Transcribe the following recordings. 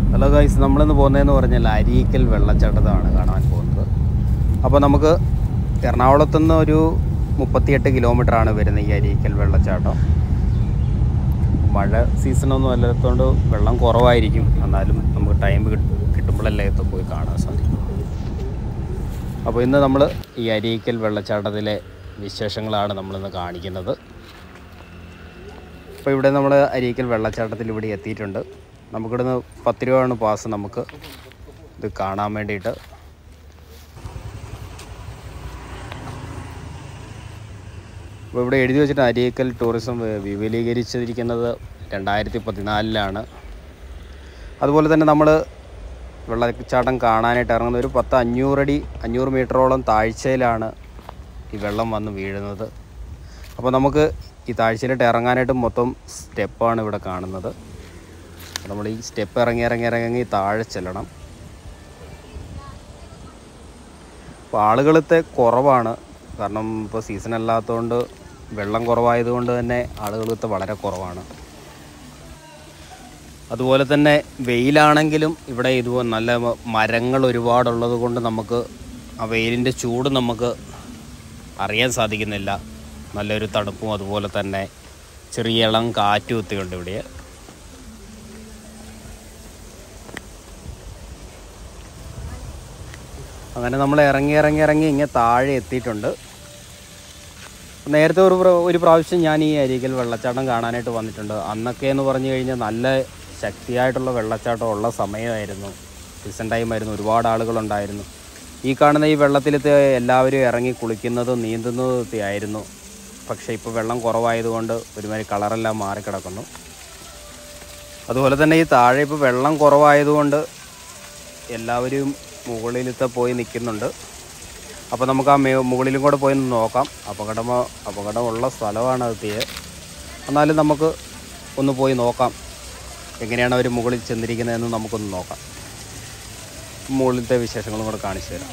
hello guys നമ്മളിന്ന് പോകുന്നതെന്ന് പറഞ്ഞാൽ അരീക്കൽ വെള്ളച്ചാട്ടത്താണ് കാണാൻ പോകുന്നത് അപ്പോൾ നമുക്ക് എറണാകുളത്തു നിന്ന് ഒരു മുപ്പത്തിയെട്ട് കിലോമീറ്ററാണ് വരുന്നത് ഈ അരീക്കൽ വെള്ളച്ചാട്ടം മഴ സീസണൊന്നും അല്ലാത്തതുകൊണ്ട് വെള്ളം കുറവായിരിക്കും എന്നാലും നമുക്ക് ടൈം കിട്ടുമ്പോഴല്ലേ ഇത് പോയി കാണാൻ സാധിക്കും അപ്പോൾ ഇന്ന് നമ്മൾ ഈ അരീക്കൽ വെള്ളച്ചാട്ടത്തിലെ വിശേഷങ്ങളാണ് നമ്മളിന്ന് കാണിക്കുന്നത് അപ്പോൾ ഇവിടെ നമ്മൾ അരീക്കൽ വെള്ളച്ചാട്ടത്തിൽ ഇവിടെ എത്തിയിട്ടുണ്ട് നമുക്കിവിടുന്ന് പത്ത് രൂപയാണ് പാസ് നമുക്ക് ഇത് കാണാൻ വേണ്ടിയിട്ട് അപ്പോൾ ഇവിടെ എഴുതി വെച്ചിട്ട് അരീക്കൽ ടൂറിസം വി- വിപുലീകരിച്ചിരിക്കുന്നത് രണ്ടായിരത്തി പതിനാലിലാണ് അതുപോലെ തന്നെ നമ്മൾ വെള്ളച്ചാട്ടം കാണാനായിട്ട് ഇറങ്ങുന്ന ഒരു പത്ത് അഞ്ഞൂറടി അഞ്ഞൂറ് മീറ്ററോളം താഴ്ചയിലാണ് ഈ വെള്ളം വന്ന് വീഴുന്നത് അപ്പോൾ നമുക്ക് ഈ താഴ്ചയിലോട്ട് ഇറങ്ങാനായിട്ട് മൊത്തം സ്റ്റെപ്പാണ് ഇവിടെ കാണുന്നത് നമ്മൾ ഈ സ്റ്റെപ്പ് ഇറങ്ങി ഇറങ്ങി ഇറങ്ങി താഴെ ചെല്ലണം അപ്പോൾ ആളുകളത്തെ കുറവാണ് കാരണം ഇപ്പോൾ സീസൺ അല്ലാത്തതുകൊണ്ട് വെള്ളം കുറവായതുകൊണ്ട് തന്നെ ആളുകളത്തെ വളരെ കുറവാണ് അതുപോലെ തന്നെ വെയിലാണെങ്കിലും ഇവിടെ ഇതുപോലെ നല്ല മ- മരങ്ങൾ ഒരുപാടുള്ളത് കൊണ്ട് നമുക്ക് ആ വെയിലിൻ്റെ ചൂട് നമുക്ക് അറിയാൻ സാധിക്കുന്നില്ല നല്ലൊരു തണുപ്പും അതുപോലെ തന്നെ ചെറിയ ഇളം കാറ്റും എത്തിയുണ്ട് ഇവിടെ അങ്ങനെ നമ്മൾ ഇറങ്ങി ഇറങ്ങി ഇറങ്ങി ഇങ്ങനെ താഴെ എത്തിയിട്ടുണ്ട് നേരത്തെ ഒരു പ്ര- ഒരു പ്രാവശ്യം ഞാൻ ഈ അരികൽ വെള്ളച്ചാട്ടം കാണാനായിട്ട് വന്നിട്ടുണ്ട് അന്നൊക്കെ എന്ന് പറഞ്ഞു കഴിഞ്ഞാൽ നല്ല ശക്തിയായിട്ടുള്ള വെള്ളച്ചാട്ടം ഉള്ള സമയമായിരുന്നു സീസൺ ടൈമായിരുന്നു ഒരുപാട് ആളുകളുണ്ടായിരുന്നു ഈ കാണുന്ന ഈ വെള്ളത്തിലത്തെ എല്ലാവരും ഇറങ്ങി കുളിക്കുന്നതും നീന്തുന്നതും ഒക്കെ ആയിരുന്നു പക്ഷേ ഇപ്പോൾ വെള്ളം കുറവായതുകൊണ്ട് ഒരുമാതിരി കളറെല്ലാം മാറിക്കിടക്കുന്നു അതുപോലെ തന്നെ ഈ താഴെ ഇപ്പോൾ വെള്ളം കുറവായതുകൊണ്ട് എല്ലാവരും മുകളിലത്തെ പോയി നിൽക്കുന്നുണ്ട് അപ്പോൾ നമുക്ക് ആ മേ മുകളിലും കൂടെ പോയി ഒന്ന് നോക്കാം അപകടമോ അപകടമുള്ള സ്ഥലമാണ് അത് തീരെ എന്നാലും നമുക്ക് ഒന്ന് പോയി നോക്കാം എങ്ങനെയാണ് അവർ മുകളിൽ ചെന്നിരിക്കുന്നതെന്ന് നമുക്കൊന്ന് നോക്കാം മുകളിലത്തെ വിശേഷങ്ങളും കൂടെ കാണിച്ചു തരാം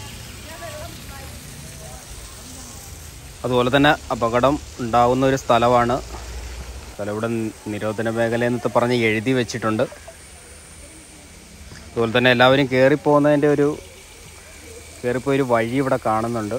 അതുപോലെ തന്നെ അപകടം ഉണ്ടാകുന്ന ഒരു സ്ഥലമാണ് സ്ഥലം ഇവിടെ നിരോധന മേഖല എന്നൊക്കെ പറഞ്ഞ് എഴുതി വെച്ചിട്ടുണ്ട് അതുപോലെ തന്നെ എല്ലാവരും കയറിപ്പോകുന്നതിൻ്റെ ഒരു കയറിപ്പോയി ഒരു വഴി ഇവിടെ കാണുന്നുണ്ട്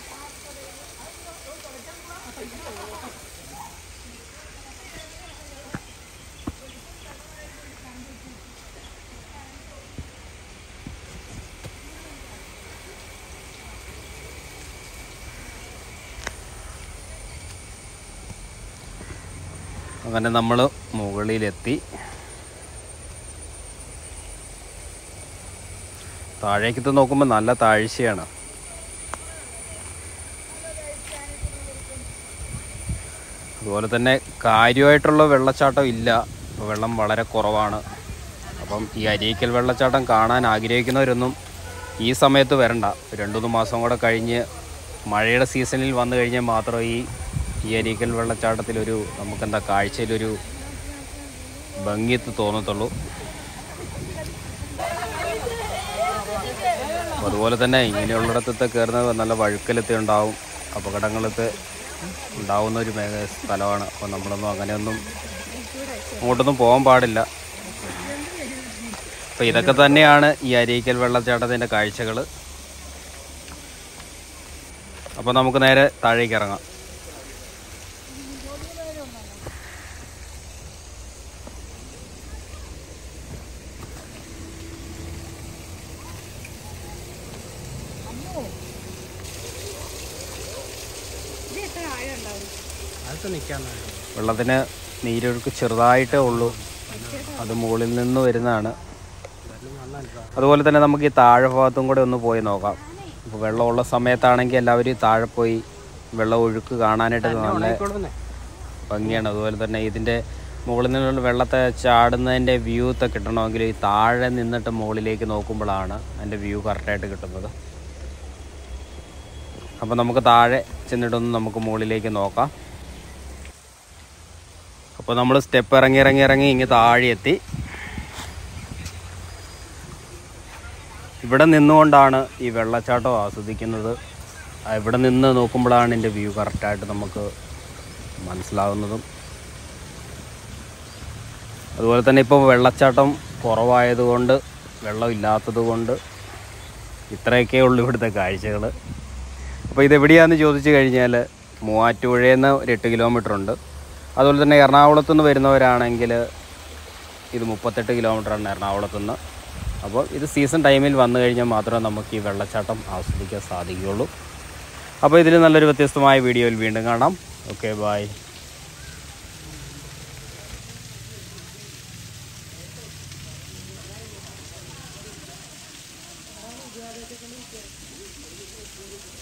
അങ്ങനെ നമ്മൾ മുകളിലെത്തി താഴേക്കത്ത് നോക്കുമ്പോൾ നല്ല താഴ്ചയാണ് അതുപോലെ തന്നെ കാര്യമായിട്ടുള്ള വെള്ളച്ചാട്ടം ഇല്ല ഇപ്പോൾ വെള്ളം വളരെ കുറവാണ് അപ്പം ഈ അരീക്കൽ വെള്ളച്ചാട്ടം കാണാൻ ആഗ്രഹിക്കുന്നവരൊന്നും ഈ സമയത്ത് വരണ്ട രണ്ടു മൂന്ന് മാസം കൂടെ കഴിഞ്ഞ് മഴയുടെ സീസണിൽ വന്നു കഴിഞ്ഞാൽ മാത്രമേ ഈ ഈ അരീക്കൽ വെള്ളച്ചാട്ടത്തിലൊരു നമുക്കെന്താ കാഴ്ചയിലൊരു ഭംഗിത്ത് തോന്നത്തുള്ളൂ അപ്പോൾ അതുപോലെ തന്നെ ഇങ്ങനെയുള്ളിടത്തൊക്കെ കയറുന്നത് നല്ല വഴുക്കലത്തെ ഉണ്ടാവും അപകടങ്ങളത്തെ ഉണ്ടാവുന്ന ഒരു മേഖ സ്ഥലമാണ് അപ്പോൾ നമ്മളൊന്നും അങ്ങനെയൊന്നും അങ്ങോട്ടൊന്നും പോകാൻ പാടില്ല അപ്പോൾ ഇതൊക്കെ തന്നെയാണ് ഈ അരീക്കൽ വെള്ളച്ചാട്ടത്തിൻ്റെ കാഴ്ചകൾ അപ്പോൾ നമുക്ക് നേരെ താഴേക്ക് ഇറങ്ങാം വെള്ളത്തിന് നീരൊഴുക്ക് ചെറുതായിട്ടേ ഉള്ളൂ അത് മുകളിൽ നിന്ന് വരുന്നതാണ് അതുപോലെ തന്നെ നമുക്ക് ഈ താഴെ ഭാഗത്തും കൂടെ ഒന്ന് പോയി നോക്കാം ഇപ്പോൾ വെള്ളമുള്ള സമയത്താണെങ്കിൽ എല്ലാവരും ഈ താഴെ പോയി വെള്ളം ഒഴുക്ക് കാണാനായിട്ട് നല്ല ഭംഗിയാണ് അതുപോലെ തന്നെ ഇതിൻ്റെ മുകളിൽ നിന്നുള്ള വെള്ളത്തെ ചാടുന്നതിൻ്റെ വ്യൂ ഒക്കെ കിട്ടണമെങ്കിൽ ഈ താഴെ നിന്നിട്ട് മുകളിലേക്ക് നോക്കുമ്പോഴാണ് അതിൻ്റെ വ്യൂ കറക്റ്റായിട്ട് കിട്ടുന്നത് അപ്പോൾ നമുക്ക് താഴെ ചെന്നിട്ടൊന്ന് നമുക്ക് മുകളിലേക്ക് നോക്കാം അപ്പോൾ നമ്മൾ സ്റ്റെപ്പ് ഇറങ്ങി ഇറങ്ങി ഇറങ്ങി ഇങ്ങ് താഴെ എത്തി ഇവിടെ നിന്നുകൊണ്ടാണ് ഈ വെള്ളച്ചാട്ടം ആസ്വദിക്കുന്നത് ആ, ഇവിടെ നിന്ന് നോക്കുമ്പോഴാണ് ഇതിൻ്റെ വ്യൂ കറക്റ്റായിട്ട് നമുക്ക് മനസ്സിലാവുന്നതും അതുപോലെ തന്നെ ഇപ്പോൾ വെള്ളച്ചാട്ടം കുറവായതുകൊണ്ട് വെള്ളമില്ലാത്തത് കൊണ്ട് ഇത്രയൊക്കെ ഉള്ളൂ ഇവിടുത്തെ കാഴ്ചകൾ അപ്പോൾ ഇതെവിടെയാണെന്ന് ചോദിച്ചു കഴിഞ്ഞാൽ മൂവാറ്റുപുഴയിൽ നിന്ന് ഒരു എട്ട് കിലോമീറ്റർ ഉണ്ട് അതുപോലെ തന്നെ എറണാകുളത്ത് നിന്ന് വരുന്നവരാണെങ്കിൽ ഇത് മുപ്പത്തെട്ട് കിലോമീറ്ററാണ് എറണാകുളത്ത് നിന്ന് അപ്പോൾ ഇത് സീസൺ ടൈമിൽ വന്നു കഴിഞ്ഞാൽ മാത്രമേ നമുക്ക് ഈ വെള്ളച്ചാട്ടം ആസ്വദിക്കാൻ സാധിക്കുകയുള്ളൂ അപ്പോൾ ഇതിൽ നല്ലൊരു വ്യത്യസ്തമായ വീഡിയോയിൽ വീണ്ടും കാണാം ഓക്കെ ബായ്